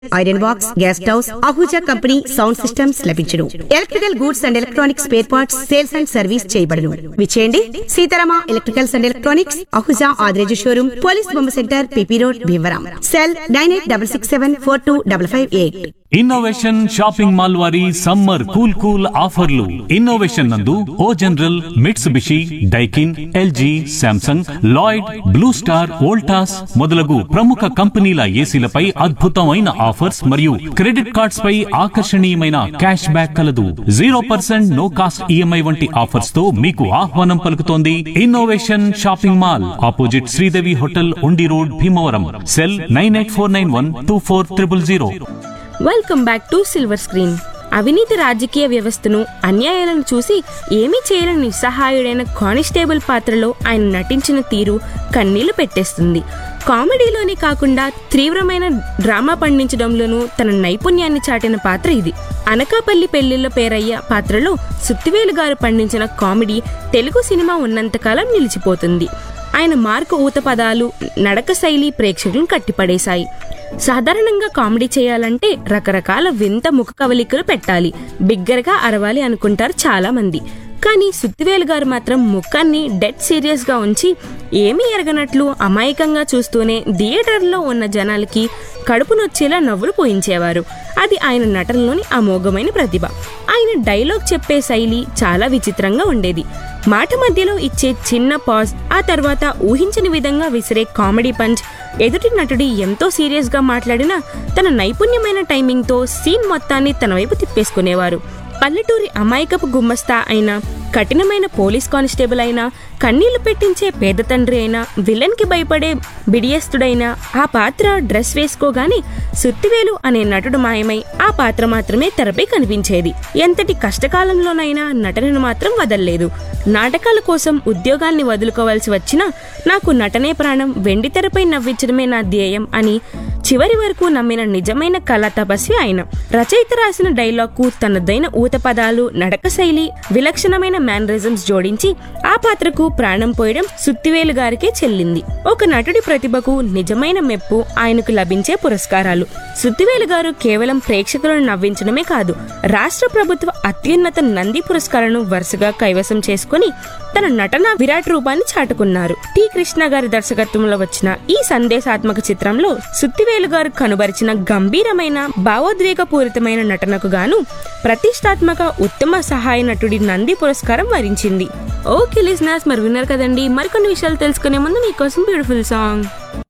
iron box gas stoves Ahuja company sound systems లభించును electrical goods and electronics spare parts sales and service చేయబడును విచేయండి Seetharama electricals and electronics Ahuja Adireju showroom police బొమ్మ centre PP road Bhimavaram cell nine eight double six seven four two double five eight innovation shopping mall వారి summer cool cool ఆఫర్లు innovation నందు O General Mitsubishi Daikin LG Samsung Lloyd Blue Star Voltas మొదలగు ప్రముఖ కంపెనీల ఏసీలపై అద్భుతమైన offers మరియు credit cards పై ఆకర్షణీయమైన క్యాష్ బ్యాక్ కలదు zero percent no cost EMI వంటి ఆఫర్స్ తో మీకు ఆహ్వానం పలుకుతోంది innovation shopping mall opposite Sridevi hotel Undi road Bhimavaram cell nine eight four nine one two four triple zero welcome back to silver screen అవినీతి రాజకీయ వ్యవస్థను అన్యాయాలను చూసి ఏమీ చేయలేని నిస్సహాయుడైన కానిస్టేబుల్ పాత్రలో ఆయన నటించిన తీరు కన్నీళ్లు పెట్టేస్తుంది కామెడీలోనే కాకుండా తీవ్రమైన డ్రామా పండించడంలోనూ తన నైపుణ్యాన్ని చాటిన పాత్ర ఇది అనకాపల్లి పెళ్లిళ్ళ పేరయ్య పాత్రలో సుత్తివేలు గారు పండించిన కామెడీ తెలుగు సినిమా ఉన్నంతకాలం నిలిచిపోతుంది ఆయన మార్కు ఊత పదాలు నడక శైలి ప్రేక్షకులను కట్టిపడేశాయి సాధారణంగా కామెడీ చేయాలంటే రకరకాల వింత ముఖ కవలికలు పెట్టాలి బిగ్గరగా అరవాలి అనుకుంటారు చాలా మంది కానీ సుత్తివేలు గారు మాత్రం ముఖాన్ని డెడ్ సీరియస్ గా ఉంచి ఏమీ ఎరగనట్లు అమాయకంగా చూస్తూనే థియేటర్లో ఉన్న జనాలకి కడుపు నొచ్చేలా నవ్వులు పోయించేవారు అది ఆయన నటనలోని అమోఘమైన ప్రతిభ ఆయన డైలాగ్ చెప్పే శైలి చాలా విచిత్రంగా ఉండేది మాట మధ్యలో ఇచ్చే చిన్న పాజ్ ఆ తర్వాత ఊహించని విధంగా విసిరే కామెడీ పంచ్ ఎదుటి నటుడి ఎంతో సీరియస్ గా మాట్లాడినా తన నైపుణ్యమైన టైమింగ్తో సీన్ మొత్తాన్ని తన వైపు తిప్పేసుకునేవారు పల్లెటూరి అమాయకపు గుమ్మస్తా అయినా కఠినమైన పోలీస్ కానిస్టేబుల్ అయినా కన్నీళ్లు పెట్టించే పేద తండ్రి అయినా విలన్ కి భయపడే బిడియస్తుడైనా ఆ పాత్ర డ్రెస్ వేసుకోగానే సుత్తివేలు అనే నటుడు మాయమై ఆ పాత్ర మాత్రమే తెరపై కనిపించేది ఎంతటి కష్టకాలంలోనైనా నటనను మాత్రం వదల్లేదు నాటకాల కోసం ఉద్యోగాల్ని వదులుకోవాల్సి వచ్చినా నాకు నటనే ప్రాణం వెండి తెరపై నవ్వించడమే నా ధ్యేయం అని చివరి వరకు నమ్మిన నిజమైన కళా తపస్వి ఆయన రచయిత రాసిన డైలాగ్కు తనదైన ఊత పదాలు నడక శైలి విలక్షణమైన మేనరిజమ్స్ జోడించి ఆ పాత్రకు ప్రాణం పోయడం సుత్తివేలు గారికే చెల్లింది ఒక నటుడి ప్రతిభకు నిజమైన మెప్పు ఆయనకు లభించే పురస్కారాలు సుత్తివేలు గారు కేవలం ప్రేక్షకులను నవ్వించడమే కాదు రాష్ట్ర ప్రభుత్వ అత్యున్నత నంది పురస్కారాలను వరుసగా కైవసం చేసుకుని తన నటన విరాట్ రూపాన్ని చాటుకున్నారు టి కృష్ణ గారి దర్శకత్వంలో వచ్చిన ఈ సందేశాత్మక చిత్రంలో సుత్తివేలు గారు కనుబరిచిన గంభీరమైన భావోద్వేగపూరితమైన నటనకు గాను ప్రతిష్టాత్మక ఉత్తమ సహాయ నటుడి నంది పురస్కారం వరించింది ఓకే లిజనర్స్ మరి విన్నారు కదండి మరికొన్ని విషయాలు తెలుసుకునే ముందు మీకోసం బ్యూటిఫుల్ సాంగ్